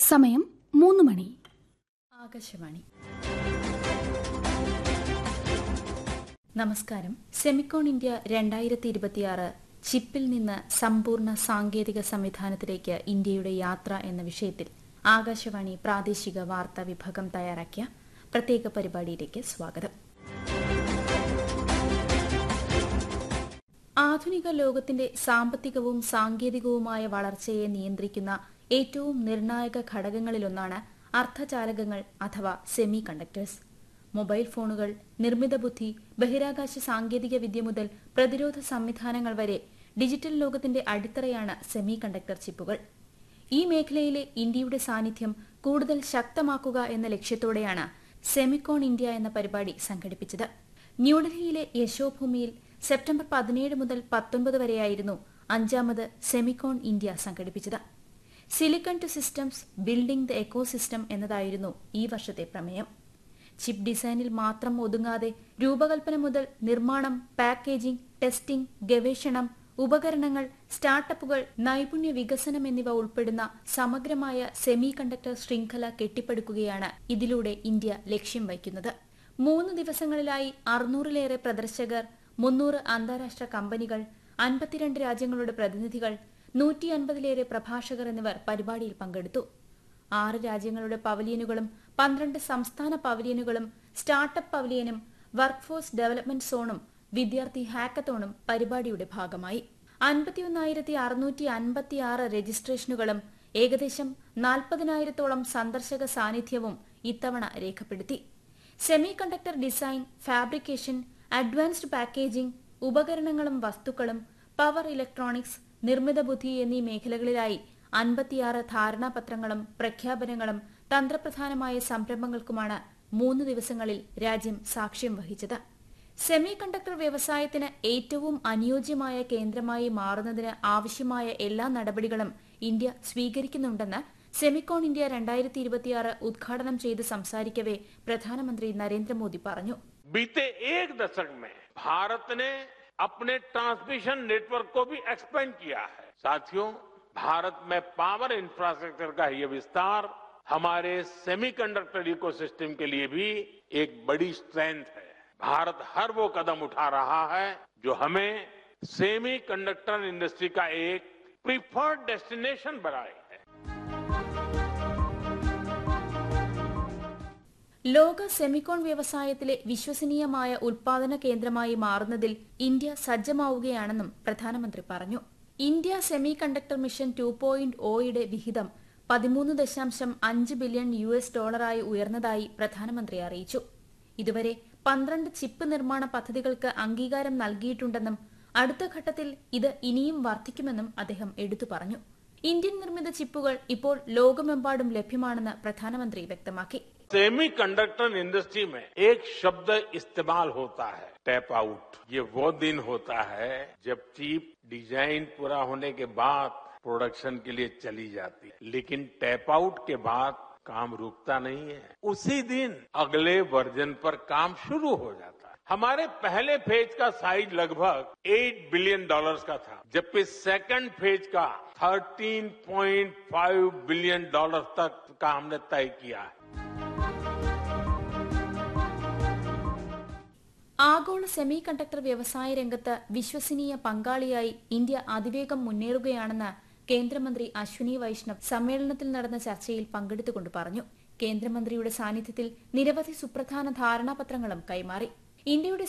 സമയം മൂന്ന് മണി ആകാശവാണി നമസ്കാരം സെമിക്കോൺ ഇന്ത്യ രണ്ടായിരത്തി ഇരുപത്തിയാറ് ചിപ്പിൽ നിന്ന് സമ്പൂർണ്ണ സാങ്കേതിക സംവിധാനത്തിലേക്ക് ഇന്ത്യയുടെ യാത്ര എന്ന വിഷയത്തിൽ ആകാശവാണി പ്രാദേശിക വാർത്താ വിഭാഗം തയ്യാറാക്കിയ പ്രത്യേക പരിപാടിയിലേക്ക് സ്വാഗതം ആധുനിക ലോകത്തിന്റെ സാമ്പത്തികവും സാങ്കേതികവുമായ വളർച്ചയെ നിയന്ത്രിക്കുന്ന ഏറ്റവും നിർണായക ഘടകങ്ങളിലൊന്നാണ് അർദ്ധചാലകങ്ങൾ അഥവാ സെമി കണ്ടക്ടേഴ്സ് മൊബൈൽ ഫോണുകൾ നിർമ്മിത ബുദ്ധി ബഹിരാകാശ സാങ്കേതിക വിദ്യ മുതൽ പ്രതിരോധ സംവിധാനങ്ങൾ വരെ ഡിജിറ്റൽ ലോകത്തിന്റെ അടിത്തറയാണ് സെമി കണ്ടക്ടർ ചിപ്പുകൾ ഈ മേഖലയിലെ ഇന്ത്യയുടെ സാന്നിധ്യം കൂടുതൽ ശക്തമാക്കുക എന്ന ലക്ഷ്യത്തോടെയാണ് സെമിക്കോൺ ഇന്ത്യ എന്ന പരിപാടി സംഘടിപ്പിച്ചത് ന്യൂഡൽഹിയിലെ യശോഭൂമിയിൽ സെപ്റ്റംബർ പതിനേഴ് മുതൽ പത്തൊൻപത് വരെയായിരുന്നു അഞ്ചാമത് സെമിക്കോൺ ഇന്ത്യ സംഘടിപ്പിച്ചത് silicon to systems building the ecosystem എന്നതായിരുന്നു ഈ വർഷത്തെ പ്രമേയം ചിപ്പ് ഡിസൈനിൽ മാത്രം ഒതുങ്ങാതെ രൂപകൽപ്പന മുതൽ നിർമ്മാണം പാക്കേജിംഗ് ടെസ്റ്റിംഗ് ഗവേഷണം ഉപകരണങ്ങൾ സ്റ്റാർട്ടപ്പുകൾ നൈപുണ്യ വികസനം എന്നിവ ഉൾപ്പെടുന്ന സമഗ്രമായ സെമി കണ്ടക്ടർ ശൃംഖല കെട്ടിപ്പടുക്കുകയാണ് ഇതിലൂടെ ഇന്ത്യ ലക്ഷ്യം വയ്ക്കുന്നത് മൂന്ന് ദിവസങ്ങളിലായി അറുന്നൂറിലേറെ പ്രദർശകർ മുന്നൂറ് അന്താരാഷ്ട്ര കമ്പനികൾ അൻപത്തിരണ്ട് രാജ്യങ്ങളുടെ പ്രതിനിധികൾ നൂറ്റി അൻപതിലേറെ പ്രഭാഷകർ എന്നിവർ പരിപാടിയിൽ പങ്കെടുത്തു ആറ് രാജ്യങ്ങളുടെ പവലിയനുകളും പന്ത്രണ്ട് സംസ്ഥാന പവലിയനുകളും സ്റ്റാർട്ടപ്പ് പവലിയനും വർക്ക്ഫോഴ്സ് ഡെവലപ്മെന്റ് സോണും വിദ്യാർത്ഥി ഹാക്കത്തോണും പരിപാടിയുടെ ഭാഗമായി അൻപത്തിയൊന്നായിരത്തി അറുന്നൂറ്റി അൻപത്തിയാറ് രജിസ്ട്രേഷനുകളും ഏകദേശം നാൽപ്പതിനായിരത്തോളം സന്ദർശക സാന്നിധ്യവും ഇത്തവണ രേഖപ്പെടുത്തി സെമി കണ്ടക്ടർ ഡിസൈൻ ഫാബ്രിക്കേഷൻ അഡ്വാൻസ്ഡ് പാക്കേജിംഗ് ഉപകരണങ്ങളും വസ്തുക്കളും പവർ ഇലക്ട്രോണിക്സ് നിർമ്മിത ബുദ്ധി എന്നീ മേഖലകളിലായി അൻപത്തിയാറ് ധാരണാപത്രങ്ങളും പ്രഖ്യാപനങ്ങളും തന്ത്രപ്രധാനമായ സംരംഭങ്ങൾക്കുമാണ് മൂന്ന് ദിവസങ്ങളിൽ രാജ്യം സാക്ഷ്യം വഹിച്ചത് സെമി കണ്ടക്ടർ വ്യവസായത്തിന് ഏറ്റവും അനുയോജ്യമായ കേന്ദ്രമായി മാറുന്നതിന് ആവശ്യമായ എല്ലാ നടപടികളും ഇന്ത്യ സ്വീകരിക്കുന്നുണ്ടെന്ന് സെമിക്കോൺ ഇന്ത്യ രണ്ടായിരത്തി ഇരുപത്തിയാറ് ഉദ്ഘാടനം ചെയ്ത് സംസാരിക്കവെ പ്രധാനമന്ത്രി നരേന്ദ്രമോദി പറഞ്ഞു बीते एक दशक में भारत ने अपने ट्रांसमिशन नेटवर्क को भी एक्सपेंड किया है साथियों भारत में पावर इंफ्रास्ट्रक्चर का ये विस्तार हमारे सेमीकंडक्टर इकोसिस्टम के लिए भी एक बड़ी स्ट्रेंथ है भारत हर वो कदम उठा रहा है जो हमें सेमी कंडक्टर इंडस्ट्री का एक प्रीफर्ड डेस्टिनेशन बनाए है ലോക സെമിക്കോൺ വ്യവസായത്തിലെ വിശ്വസനീയമായ ഉൽപാദന കേന്ദ്രമായി മാറുന്നതിൽ ഇന്ത്യ സജ്ജമാവുകയാണെന്നും പ്രധാനമന്ത്രി പറഞ്ഞു ഇന്ത്യ സെമി കണ്ടക്ടർ മിഷൻ ടു പോയിന്റ് ഒയുടെ വിഹിതം പതിമൂന്ന് ദശാംശം അഞ്ച് ബില്യൺ യു എസ് ഡോളറായി ഉയർന്നതായി പ്രധാനമന്ത്രി അറിയിച്ചു ഇതുവരെ പന്ത്രണ്ട് ചിപ്പ് നിർമ്മാണ പദ്ധതികൾക്ക് അംഗീകാരം നൽകിയിട്ടുണ്ടെന്നും അടുത്ത ഘട്ടത്തിൽ ഇത് ഇനിയും വർദ്ധിക്കുമെന്നും അദ്ദേഹം എടുത്തു പറഞ്ഞു ഇന്ത്യൻ നിർമ്മിത ചിപ്പുകൾ ഇപ്പോൾ ലോകമെമ്പാടും ലഭ്യമാണെന്ന് പ്രധാനമന്ത്രി വ്യക്തമാക്കി सेमी कंडक्टर इंडस्ट्री में एक शब्द इस्तेमाल होता है टैप आउट ये वो दिन होता है जब चीप डिजाइन पूरा होने के बाद प्रोडक्शन के लिए चली जाती है लेकिन टैप आउट के बाद काम रुकता नहीं है उसी दिन अगले वर्जन पर काम शुरू हो जाता है हमारे पहले फेज का साइज लगभग 8 बिलियन डॉलर्स का था जबकि सेकंड फेज का 13.5 बिलियन डॉलर तक का हमने तय किया है ആഗോള സെമി കണ്ടക്ടർ വ്യവസായ രംഗത്ത് വിശ്വസനീയ പങ്കാളിയായി ഇന്ത്യ അതിവേഗം മുന്നേറുകയാണെന്ന് കേന്ദ്രമന്ത്രി അശ്വിനി വൈഷ്ണവ് സമ്മേളനത്തിൽ നടന്ന ചർച്ചയിൽ പങ്കെടുത്തുകൊണ്ട് പറഞ്ഞു കേന്ദ്രമന്ത്രിയുടെ സാന്നിധ്യത്തിൽ നിരവധി സുപ്രധാന ധാരണാപത്രങ്ങളും കൈമാറി ഇന്ത്യയുടെ